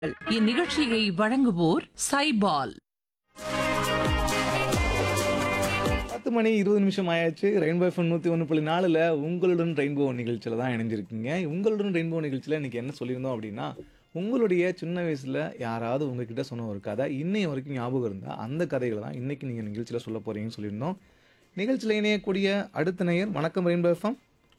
இந்நிகழ்ச்சியை வழங்குவோர் சைபால் பத்து மணி இருபது நிமிஷம் ஆயாச்சு ரெயின்போ எஃப்எம் நூற்றி ஒன்று புள்ளி நாலில் உங்களுடன் ரெயின்போ நிகழ்ச்சியில் தான் இணைஞ்சிருக்கீங்க உங்களுடன் ரெயின்போ நிகழ்ச்சியில் இன்றைக்கி என்ன சொல்லியிருந்தோம் அப்படின்னா உங்களுடைய சின்ன வயசில் யாராவது உங்ககிட்ட சொன்ன ஒரு கதை இன்னைய வரைக்கும் ஞாபகம் இருந்தால் அந்த கதைகளை தான் இன்றைக்கி நீங்கள் நிகழ்ச்சியில் சொல்ல போகிறீங்கன்னு சொல்லியிருந்தோம் நிகழ்ச்சியில் இணையக்கூடிய அடுத்த நேயர் வணக்கம் ரெயின்போ எஃப்எம்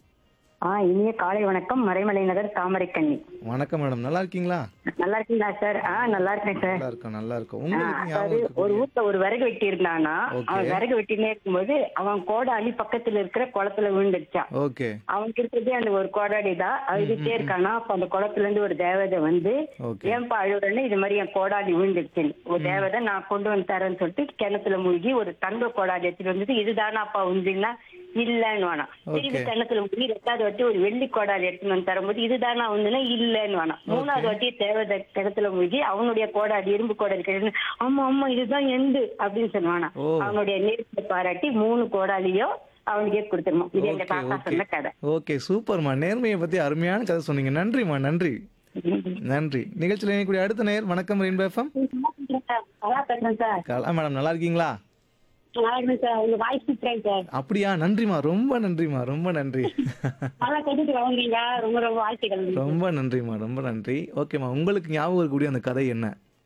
ஆ இனிய காலை வணக்கம் மறைமலை நகர் தாமரைக்கண்ணி வணக்கம் மேடம் நல்லா இருக்கீங்களா நல்லா இருக்கீங்களா சார் ஆ நல்லா இருக்கேன் சார் நல்லா இருக்கோம் நல்லா இருக்கும் ஆ, உங்களுக்கு அதாவது ஞாபகம் ஒரு இருக்கக்கூடிய- வீட்டுல ஒரு விறகு வெட்டி இருந்தானா Okay. அவன் விறகு வெட்டினே இருக்கும்போது அவன் கோடாலி பக்கத்துல இருக்கிற குளத்துல விழுந்துடுச்சான் ஓகே அவனுக்கு இருக்கிறதே அந்த ஒரு கோடாலி தான் அழுதுட்டே இருக்கானா அப்ப அந்த குளத்துல இருந்து ஒரு தேவதை வந்து ஓகே ஏன்பா அழுகுறேன்னு இது மாதிரி என் கோடாலி விழுந்துடுச்சு ஒரு தேவதை நான் கொண்டு வந்து தரேன்னு சொல்லிட்டு கிணத்துல மூழ்கி ஒரு தங்க கோடாலி எடுத்துட்டு வந்துட்டு இதுதானாப்பா உண்டுன்னா இல்லன்னு வேணாம் திரும்பி Okay. கிணத்துல மூழ்கி ரெண்டாவது வாட்டி ஒரு வெள்ளி கோடாலி எடுத்துட்டு வந்து தரும்போது இதுதானா உண்டுன்னா இல்லன்னு வேணாம் மூணாவது வாட்டி தேவதை கிணத்துல மூழ்கி அவனுடைய கோடாலி இரும்பு கோடாலி கிடையாது ஆமா ஆமா இதுதான் எந்து அப்படின்னு சொன்னானா ஓ. அவனுடைய நேரத்தை பாராட்டி மூணு கோடாலியும் அவனுக்கே கொடுத்துருமா இது எங்க ஓகே தாத்தா ஓகே சொன்ன கதை ஓகே சூப்பர்மா நேர்மையை பற்றி அருமையான கதை சொன்னீங்க நன்றிம்மா நன்றி நன்றி நிகழ்ச்சியில் இணையக்கூடிய அடுத்த நேயர் வணக்கம் ரெயின்போ எஃப்எம் நல்லா பேசுறேன் சார் கலா மேடம் நல்லா இருக்கீங்களா நல்லா இருக்கேன் சார் உங்க வாய்ஸ் சூப்பரேன் சார் அப்படியா நன்றிம்மா ரொம்ப நன்றிம்மா ரொம்ப நன்றி நல்லா கேட்டுட்டு வாங்குறீங்க ரொம்ப ரொம்ப வாழ்த்துக்கள் ரொம்ப நன்றிம்மா ரொம்ப நன்றி ஓகேம்மா உங்களுக்கு ஞாபகம் இருக்கக்கூடிய அந்த கதை என்ன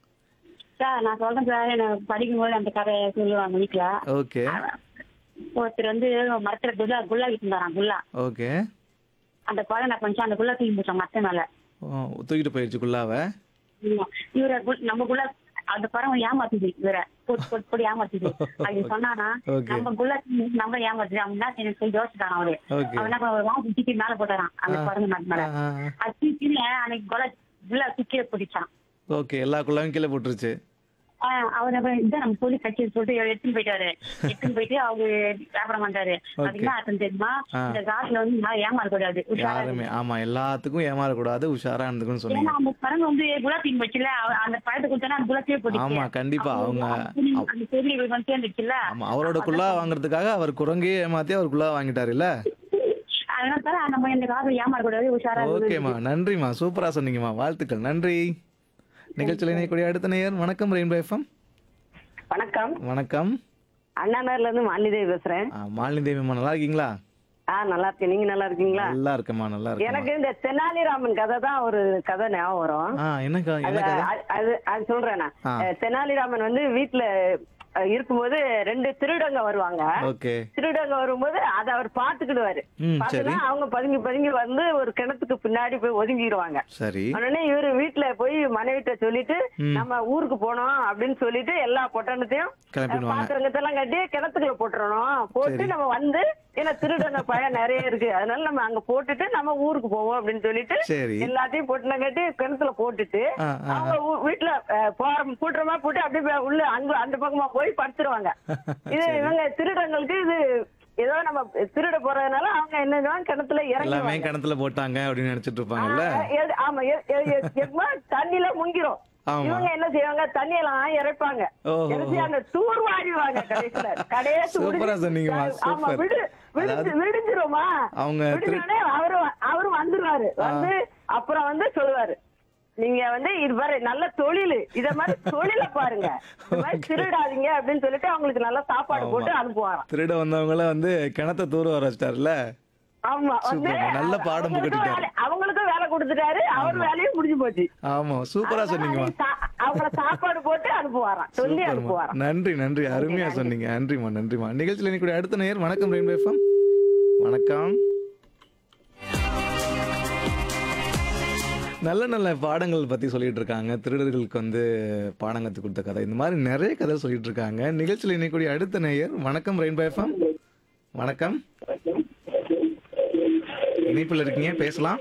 சார் நான் சொல்றேன் சார் எனக்கு படிக்கும்போது அந்த கதை சொல்லுவாங்க வீட்டுல ஓகே ஒருத்தர் வந்து மரத்துல குல்லா குல்லா விட்டுருந்தாராம் குல்லா ஓகே அந்த குழந்தை நான் கொஞ்சம் அந்த குல்லா தூக்கி போட்டான் மத்த மேல ஓ, தூக்கிட்டு போயிடுச்சு குள்ளாவ ஆமா. இவரை குல்- நம்ம குல்லா அந்த பறவை ஏமாத்துது இவரை போட்டு போட்டு போட்டு ஏமாத்துது அது சொன்னானா Okay. நம்ம குல்லா தூக்கி நம்ம ஏமாத்துது அவன் தான் எனக்கு சொல்லி யோசிச்சான் அவரு ஓகே அவன் என்ன பண்ண வாங்கி தூக்கி மேல போட்டாரான் அந்த குழந்தை மரத்து மேல அது தூக்கி அன்னைக்கு குல்லா குல்லா தூக்கி பிடிச்சான் ஓகே எல்லா குள்ளாவும் கீழே போட்டுருச்சு ஆஹ் அவர் அப்புறம் இதான் நம்ம சொல்லி கட்சி சொல்லிட்டு எடுத்துன்னு போயிட்டாரு எடுத்துன்னு போயிட்டு அவரு வியாபாரம் பண்றாரு அது என்ன அர்த்தம் தெரியுமா ஆ. இந்த காசுல வந்து நான் ஏமாறக்கூடாது உஷாரா யாருமே ஆமா எல்லாத்துக்கும் ஏமாறக்கூடாது உஷாரா இருந்துக்குன்னு சொன்னீங்க ஏன்னா அந்த பறவை வந்து குலாத்தீன் வச்சுல அவ- அந்த பழத்தை கொடுத்தா அந்த குலாத்தியே போட்டுச்சு ஆமா கண்டிப்பா அவங்க அந்த பெரிய இவருக்கு வந்து சேர்ந்துச்சுல்ல ஆமா அவரோட குள்ளா வாங்குறதுக்காக அவர் குரங்கே ஏமாத்தி அவர் குள்ளா வாங்கிட்டாருல்ல அதனால தான் நம்ம இந்த காசுல ஏமாறக்கூடாது உஷாரா இருக்கணும். ஓகேம்மா நன்றிம்மா சூப்பரா சொன்னீங்கம்மா வாழ்த்துக்கள் நன்றி நிகழ்ச்சியில் இணையக்கூடிய அடுத்த நேயர் வணக்கம் ரெயின்போ எஃப்எம் வணக்கம் வணக்கம் அண்ணாநகர்ல இருந்து மாலிதேவி பேசுறேன் ஆ, மாலினி தேவிம்மா நல்லா இருக்கீங்களா ஆ நல்லா இருக்கேன் நீங்க நல்லா இருக்கீங்களா நல்லா இருக்கேம்மா நல்லா இருக்கேன் எனக்கு இந்த தெனாலிராமன் கதை தான் ஒரு கதை ஞாபகம் வரும் ஆ என்ன க- என்ன அது கதை அது- அது அது சொல்றேன் நான். ஆ. அஹ் தெனாலிராமன் வந்து வீட்டுல அஹ், இருக்கும்போது ரெண்டு திருடங்க வருவாங்க ஓகே திருடங்க வரும்போது அதை அவர் பாத்துக்கிடுவாரு ம் சரி பாத்துனா அவங்க பதுங்கி பதுங்கி வந்து ஒரு கிணத்துக்கு பின்னாடி போய் ஒதுங்கிடுவாங்க சரி உடனே இவரு வீட்டுல போய் மனைவிட்ட சொல்லிட்டு ம். நம்ம ஊருக்கு போனோம் அப்படின்னு சொல்லிட்டு எல்லா பொட்டணத்தையும் கிளப்பிடுவாங்க பாத்திரங்கத்தெல்லாம் கட்டி கிணத்துக்குள்ள போட்டுறணும் போட்டு சரி. நம்ம வந்து ஏன்னா திருடங்க பழம் நிறைய இருக்கு அதனால நம்ம அங்க போட்டுட்டு நம்ம ஊருக்கு போவோம் அப்படின்னு சொல்லிட்டு சரி எல்லாத்தையும் பொட்டணம் கட்டி கிணத்துல போட்டுட்டு ஆ ஆ அவங்க ஊ- வீட்டுல அஹ், போற கூட்டுறமா போட்டு அப்படியே போய் உள்ள அங்க அந்த பக்கமா போய் படுத்துருவாங்க இது இவங்க திருடங்களுக்கு இது ஏதோ நம்ம திருட போறதுனால அவங்க என்ன செய்வாங்க, கிணத்துல எல்லாமே இறங்கி கிணத்துல போட்டாங்க அப்படின்னு நினைச்சிட்டு இருப்பாங்கல்ல ஆமா எ- எ- எ- எப்பமா தண்ணில முங்கிரும் ஆமா இவங்க என்ன செய்வாங்க தண்ணியெல்லாம் இறைப்பாங்க ஓஹோ. இறைச்சி அந்த தூர் வாரிடுவாங்க கடைசியில கடைசி சூப்பரா விடிஞ்சு- சொன்னீங்கம்மா, ஆமா சூப்பர். விடு விடிஞ்சு விடிஞ்சிருமா அவங்க திரு- விடிஞ்சோடனே அவரு அவரு வந்துருவாரு வந்து அப்புறம் வந்து சொல்லுவாரு நீங்க வந்து இது பாரு நல்ல தொழில் இத மாதிரி தொழில பாருங்க இந்த மாதிரி திருடாதீங்க அப்படின்னு சொல்லிட்டு அவங்களுக்கு நல்ல சாப்பாடு போட்டு அனுப்புவாராம் திருட வந்தவங்கள வந்து கிணத்த தூர வர வச்சிட்டாருல்ல ஆமா வந்து சூப்பர்மா, நல்ல பாடம் அவங்களுக்கும் புகட்டிட்டாரு. வேலை- அவங்களுக்கும் வேலை கொடுத்துட்டாரு அவர் வேலையும் முடிஞ்சு போச்சு ஆமா சூப்பரா சொன்னீங்கம்மா அதனால சா- அவங்கள சாப்பாடு போட்டு அனுப்புவாராம் சொல்லி சூப்பர்மா அனுப்புவாராம் நன்றி நன்றி அருமையா சொன்னீங்க நன்றிம்மா நன்றிம்மா நிகழ்ச்சியில் இன்னைக்கு அடுத்த நேயர் வணக்கம் ரெயின்போ எஃப்எம் வணக்கம் நல்ல நல்ல பாடங்கள் பத்தி சொல்லிட்டு இருக்காங்க திருடர்களுக்கு வந்து பாடம் கத்து கொடுத்த கதை இந்த மாதிரி நிறைய கதை சொல்லிட்டு இருக்காங்க நிகழ்ச்சியில் இன்னைக்கு அடுத்த நேயர் வணக்கம் ரெயின்போ எஃப்எம் வணக்கம் இணைப்பில் இருக்கீங்க பேசலாம்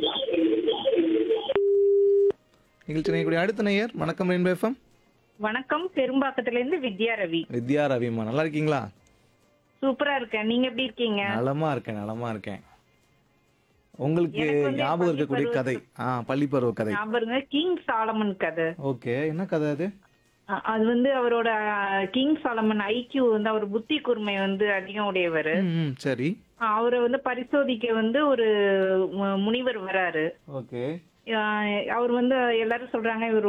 நிகழ்ச்சி இன்னைக்கு அடுத்த நேயர் வணக்கம் ரெயின்போ எஃப்எம் வணக்கம் பெரும்பாக்கத்துல இருந்து வித்யா ரவி வித்யா ரவிமா நல்லா இருக்கீங்களா சூப்பரா இருக்கேன் நீங்க எப்படி இருக்கீங்க நலமா இருக்கேன் நலமா இருக்கேன் உங்களுக்கு எனக்கு வந்து ஞாபகம் இருக்கக்கூடிய பள்ளி கதை ஆ பள்ளிப்பருவ கதை ஞாபகம் கிங் சாலமன் கதை ஓகே என்ன கதை அது அ- அது வந்து அவரோட கிங் சாலமன் ஐக்கியூ வந்து அவர் புத்தி கூர்மை வந்து அதிகம் உடையவர் ம், ம், சரி அவரை வந்து பரிசோதிக்க வந்து ஒரு மு- முனிவர் வராரு ஓகே அஹ் அவர் வந்து எல்லாரும் சொல்றாங்க இவர்